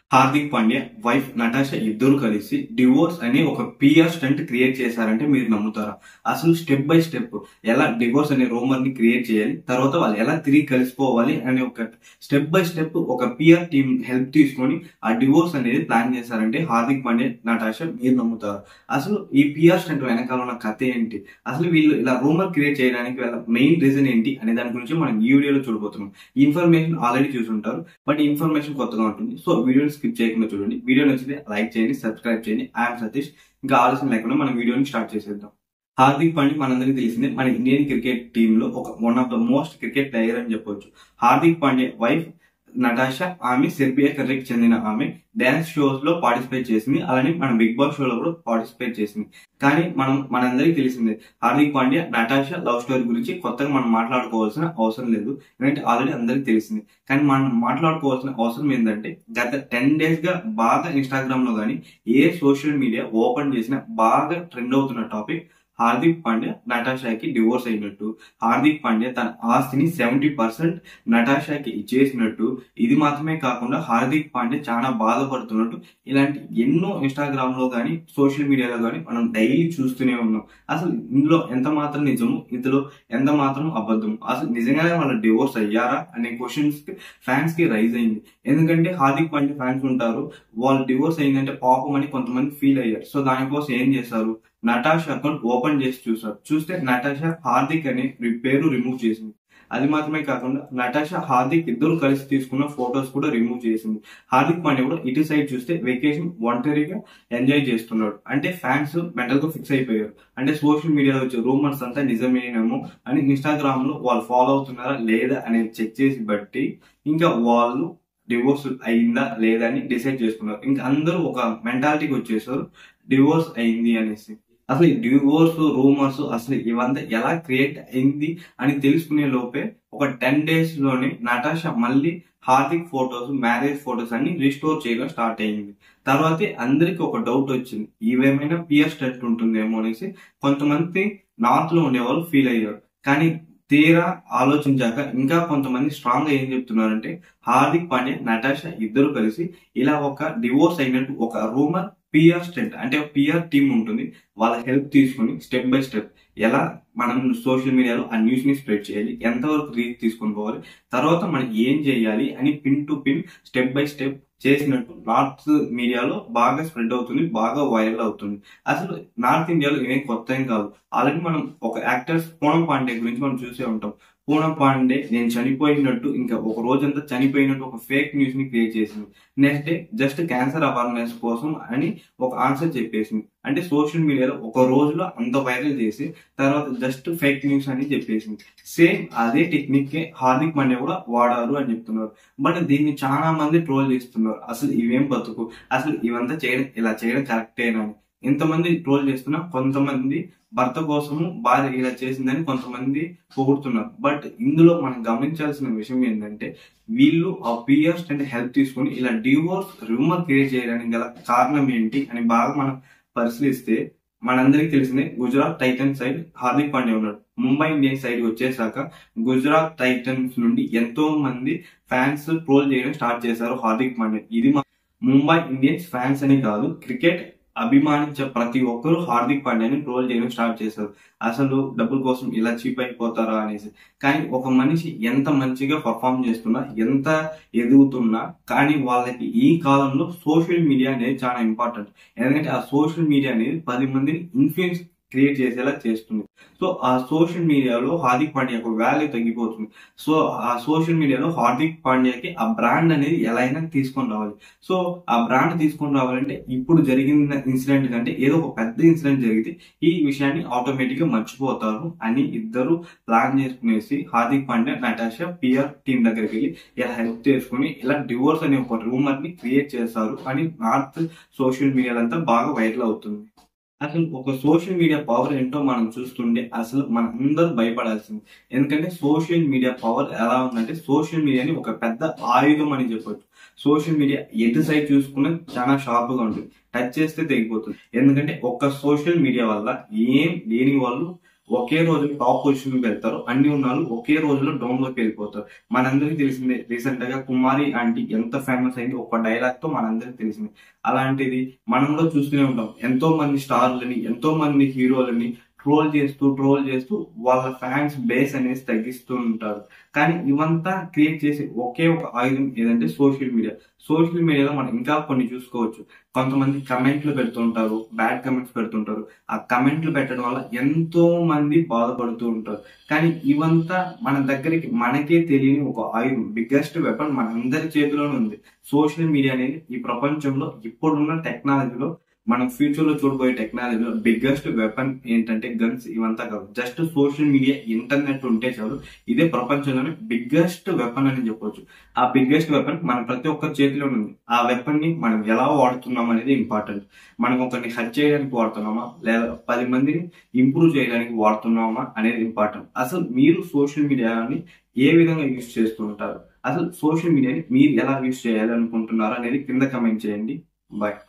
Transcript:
Hardik Pandya wife Natasha ఇద్దరు కలిసి divorce అనే ఒక పిఆర్ స్టంట్ క్రియేట్ చేశారంటే మీరు నమ్ముతారా అసలు స్టెప్ బై స్టెప్ ఎలా డివోర్స్ అనే రూమర్ ని క్రియేట్ చేయాలి తర్వాత వాళ్ళు ఎలా తిరిగి కలిసిపోవాలి అనే ఒక స్టెప్ బై స్టెప్ ఒక పిఆర్ టీమ్ హెల్ప్ తీసుకొని ఆ డివోర్స్ అనేది ప్లాన్ చేశారంటే హార్దిక్ పాండ్యా నటాషా మీరు నమ్ముతారు అసలు ఈ పిఆర్ స్టంట్ వెనకాల ఉన్న కథ ఏంటి అసలు వీళ్ళు ఇలా రూమర్ క్రియేట్ చేయడానికి వాళ్ళ మెయిన్ రీజన్ ఏంటి అనే దాని గురించి మనం ఈ వీడియోలో చూడబోతున్నాం ఈ ఇన్ఫర్మేషన్ ఆల్రెడీ చూసి ఉంటారు బట్ ఈ ఇన్ఫర్మేషన్ కొత్తగా ఉంటుంది సో వీడియోని స్కిప్ చేయకుండా చూడండి వీడియో నచ్చితే లైక్ చేయండి సబ్స్క్రైబ్ చేయండి ఐఎమ్ సతీష్ ఇంకా ఆలస్యం లేకుండా మనం వీడియోని స్టార్ట్ చేసేద్దాం హార్దిక్ పాండ్యా మనందరికీ తెలిసిందే మన ఇండియన్ క్రికెట్ టీమ్ లో ఒక one of the most cricket player అని చెప్పొచ్చు హార్దిక్ పాండ్యా వైఫ్ నటాషా ఆమె సెర్బియా కంట్రీకి చెందిన ఆమె డాన్స్ షోస్ లో పార్టిసిపేట్ చేసింది అలానే మన బిగ్ బాస్ షోలో కూడా పార్టిసిపేట్ చేసింది కానీ మనం మనందరికీ తెలిసిందే Hardik Pandya Natasha love story గురించి కొత్తగా మనం మాట్లాడుకోవాల్సిన అవసరం లేదు ఎందుకంటే ఆల్రెడీ అందరికీ తెలిసింది కానీ మనం మాట్లాడుకోవాల్సిన అవసరం ఏంటంటే గత టెన్ డేస్ గా బాగా ఇన్స్టాగ్రామ్ లో కానీ ఏ సోషల్ మీడియా ఓపెన్ చేసినా బాగా ట్రెండ్ అవుతున్న టాపిక్ హార్దిక్ పాండ్యా నటాషాకి డివోర్స్ అయినట్టు హార్దిక్ పాండ్యా తన ఆస్తిని సెవెంటీ పర్సెంట్ నటాషాకి ఇచ్చేసినట్టు ఇది మాత్రమే కాకుండా హార్దిక్ పాండ్యా చాలా బాధపడుతున్నట్టు ఇలాంటి ఎన్నో ఇన్స్టాగ్రామ్ లో కానీ సోషల్ మీడియాలో కానీ మనం డైలీ చూస్తూనే ఉన్నాం అసలు ఇందులో ఎంత మాత్రం నిజము ఇందులో ఎంత మాత్రం అబద్ధం అసలు నిజంగానే వాళ్ళ డివోర్స్ అయ్యారా అనే క్వశ్చన్స్ ఫ్యాన్స్ కి రైజ్ అయింది ఎందుకంటే హార్దిక్ పాండ్యా ఫ్యాన్స్ ఉంటారు వాళ్ళు డివోర్స్ అయిందంటే పాపం అని కొంతమంది ఫీల్ అయ్యారు సో దానికోసం ఏం చేశారు నటాషా అకౌంట్ ఓపెన్ చేసి చూసారు చూస్తే నటాషా హార్దిక్ అనే పేరు రిమూవ్ చేసింది అది మాత్రమే కాకుండా నటాషా హార్దిక్ ఇద్దరు కలిసి తీసుకున్న ఫొటోస్ కూడా రిమూవ్ చేసింది హార్దిక్ పాండ్యా కూడా ఇటు సైడ్ చూస్తే వెకేషన్ ఒంటరిగా ఎంజాయ్ చేస్తున్నాడు అంటే ఫ్యాన్స్ మెంటల్ గా ఫిక్స్ అయిపోయారు అంటే సోషల్ మీడియాలో వచ్చే రూమర్స్ అంతా నిజమేనేమో అని ఇన్స్టాగ్రామ్ లో వాళ్ళు ఫాలో అవుతున్నారా లేదా అనేది చెక్ చేసి బట్టి ఇంకా వాళ్ళు డివోర్స్ అయిందా లేదా అని డిసైడ్ చేసుకున్నారు ఇంకా అందరూ ఒక మెంటాలిటీకి వచ్చేసారు డివోర్స్ అయింది అనేసి అసలు ఈ డివోర్స్ రూమర్స్ అసలు ఇవంతా ఎలా క్రియేట్ అయింది అని తెలుసుకునే లోపే ఒక టెన్ డేస్ లోనే నటాషా మళ్ళీ హార్దిక్ ఫొటోస్ మ్యారేజ్ ఫొటోస్ అన్ని రిస్టోర్ చేయడం స్టార్ట్ అయింది తర్వాత అందరికి ఒక డౌట్ వచ్చింది ఇవేమైనా పియర్ స్టెట్ ఉంటుందేమో అనేసి కొంతమంది నార్త్ లో ఉండేవాళ్ళు ఫీల్ అయ్యారు కానీ తీరా ఆలోచించాక ఇంకా కొంతమంది స్ట్రాంగ్ గా ఏం చెప్తున్నారంటే హార్దిక్ పాండ్యా నటాషా ఇద్దరు కలిసి ఇలా ఒక డివోర్స్ అయినట్టు ఒక రూమర్ పిఆర్ స్టెంట్ అంటే పిఆర్ టీమ్ ఉంటుంది వాళ్ళ హెల్ప్ తీసుకుని స్టెప్ బై స్టెప్ ఎలా మనం సోషల్ మీడియాలో ఆ న్యూస్ ని స్ప్రెడ్ చేయాలి ఎంతవరకు రీచ్ తీసుకొని పోవాలి తర్వాత మనం ఏం చేయాలి అని pin to pin step by step చేసినట్టు నార్త్ మీడియాలో బాగా స్ప్రెడ్ అవుతుంది బాగా వైరల్ అవుతుంది అసలు నార్త్ ఇండియాలో ఇవేం కొత్త ఏం కాదు ఆల్రెడీ మనం ఒక యాక్టర్స్ పూనం పాండే గురించి మనం చూసే ఉంటాం పూనం పాండే నేను చనిపోయినట్టు ఇంకా ఒక రోజంతా చనిపోయినట్టు ఒక ఫేక్ న్యూస్ ని క్రియేట్ చేసింది next day just cancer awareness కోసం అని ఒక ఆన్సర్ చెప్పేసింది అంటే సోషల్ మీడియాలో ఒక రోజులో అంత వైరల్ చేసి తర్వాత జస్ట్ ఫేక్ న్యూస్ అని చెప్పేసింది సేమ్ అదే టెక్నిక్ హార్దిక్ పాండ్యా కూడా వాడారు అని చెప్తున్నారు బట్ దీన్ని చాలా మంది ట్రోల్ చేస్తున్నారు అసలు ఇవేం బతుకు అసలు ఇవంతా చేయడం ఇలా చేయడం కరెక్టేనా అని ఎంతమంది ట్రోల్ చేస్తున్నా కొంతమంది భర్త కోసము భార్య ఇలా చేసిందని కొంతమంది పొగుడుతున్నారు బట్ ఇందులో మనం గమనించాల్సిన విషయం ఏంటంటే వీళ్ళు ఆ పియర్స్ అంటే హెల్ప్ తీసుకుని ఇలా డివోర్స్ రూమర్ క్రియేట్ చేయడానికి గల కారణం ఏంటి అని బాగా మనం పరిశీలిస్తే మనందరికి తెలిసిందే గుజరాత్ టైటన్ సైడ్ హార్దిక్ పాండ్యా ఉన్నాడు ముంబై ఇండియన్స్ సైడ్ వచ్చేసాక గుజరాత్ టైటన్స్ నుండి ఎంతో మంది ఫ్యాన్స్ ట్రోల్ చేయడం స్టార్ట్ చేశారు హార్దిక్ పాండ్యా ఇది ముంబై ఇండియన్స్ ఫ్యాన్స్ అని కాదు క్రికెట్ అభిమానించే ప్రతి ఒక్కరూ హార్దిక్ పాండ్యాని ట్రోల్ చేయడం స్టార్ట్ చేశారు అసలు డబ్బుల కోసం ఇలా చీప్ అయిపోతారా అనేసి కానీ ఒక మనిషి ఎంత మంచిగా పర్ఫామ్ చేస్తున్నా ఎంత ఎదుగుతున్నా కానీ వాళ్ళకి ఈ కాలంలో సోషల్ మీడియా అనేది చాలా ఇంపార్టెంట్ ఎందుకంటే ఆ సోషల్ మీడియా అనేది పది మందిని ఇన్ఫ్లుయెన్స్ క్రియేట్ చేసేలా చేస్తుంది సో ఆ సోషల్ మీడియాలో హార్దిక్ పాండ్యా యొక్క వాల్యూ తగ్గిపోతుంది సో ఆ సోషల్ మీడియాలో హార్దిక్ పాండ్యాకి ఆ బ్రాండ్ అనేది ఎలా అయినా తీసుకొని రావాలి సో ఆ బ్రాండ్ తీసుకొని రావాలంటే ఇప్పుడు జరిగిన ఇన్సిడెంట్ కంటే ఏదో ఒక పెద్ద ఇన్సిడెంట్ జరిగితే ఈ విషయాన్ని ఆటోమేటిక్ గా మర్చిపోతారు అని ఇద్దరు ప్లాన్ చేసుకునేసి Hardik Pandya Natasha PR team దగ్గరికి వెళ్ళి ఇలా హెల్ప్ చేసుకుని ఇలా డివోర్స్ అనే ఒక రూమర్ ని క్రియేట్ చేస్తారు అని నార్త్ సోషల్ మీడియాలంతా బాగా వైరల్ అవుతుంది అసలు ఒక సోషల్ మీడియా పవర్ ఏంటో మనం చూస్తుంటే అసలు మన అందరూ భయపడాల్సింది ఎందుకంటే సోషల్ మీడియా పవర్ ఎలా ఉందంటే సోషల్ మీడియాని ఒక పెద్ద ఆయుధం అని చెప్పొచ్చు సోషల్ మీడియా ఎటు సైడ్ చూసుకున్నా చాలా షార్ప్ గా ఉంటుంది టచ్ చేస్తే తెగిపోతుంది ఎందుకంటే ఒక్క సోషల్ మీడియా వల్ల ఏం లేని వాళ్ళు ఒకే రోజు టాప్ పొజిషన్ కి వెళ్తారు అన్ని ఉన్న వాళ్ళు ఒకే రోజులో డౌన్ లోకి వెళ్ళిపోతారు మనందరికీ తెలిసిందే రీసెంట్ గా కుమారి ఆంటీ ఎంత ఫేమస్ అయింది ఒక డైలాగ్ తో మనందరికి తెలిసింది అలాంటిది మనం కూడా చూస్తూనే ఉంటాం ఎంతో మంది స్టార్లని ఎంతో మంది హీరోలని ట్రోల్ చేస్తూ ట్రోల్ చేస్తూ వాళ్ళ ఫ్యాన్స్ బేస్ అనేది తగ్గిస్తూ ఉంటారు కానీ ఇవంతా క్రియేట్ చేసే ఒకే ఒక ఆయుధం ఏదంటే సోషల్ మీడియా సోషల్ మీడియాలో మనం ఇంకా కొన్ని చూసుకోవచ్చు కొంతమంది కమెంట్లు పెడుతుంటారు బ్యాడ్ కమెంట్స్ పెడుతుంటారు ఆ కమెంట్లు పెట్టడం వల్ల ఎంతో మంది బాధపడుతూ ఉంటారు కానీ ఇవంతా మన దగ్గరికి మనకే తెలియని ఒక ఆయుధం బిగ్గెస్ట్ వెపన్ మనందరి చేతిలోనే ఉంది సోషల్ మీడియా అనేది ఈ ప్రపంచంలో ఇప్పుడున్న టెక్నాలజీలో మనం ఫ్యూచర్ లో చూడబోయే టెక్నాలజీలో బిగ్గెస్ట్ వెపన్ ఏంటంటే గన్స్ ఇవంతా కాదు జస్ట్ సోషల్ మీడియా ఇంటర్నెట్ ఉంటే చాలు ఇదే ప్రపంచంలోనే బిగ్గెస్ట్ వెపన్ అని చెప్పొచ్చు ఆ బిగ్గెస్ట్ వెపన్ మన ప్రతి ఒక్కరి చేతిలో ఉంది ఆ వెపన్ ని మనం ఎలా వాడుతున్నాం అనేది ఇంపార్టెంట్ మనం ఒకరిని హెల్ప్ చేయడానికి వాడుతున్నామా లేదా పది మందిని ఇంప్రూవ్ చేయడానికి వాడుతున్నామా అనేది ఇంపార్టెంట్ అసలు మీరు సోషల్ మీడియాని ఏ విధంగా యూజ్ చేస్తుంటారు అసలు సోషల్ మీడియాని మీరు ఎలా యూజ్ చేయాలి అనుకుంటున్నారు అనేది కింద కమెంట్ చేయండి బాయ్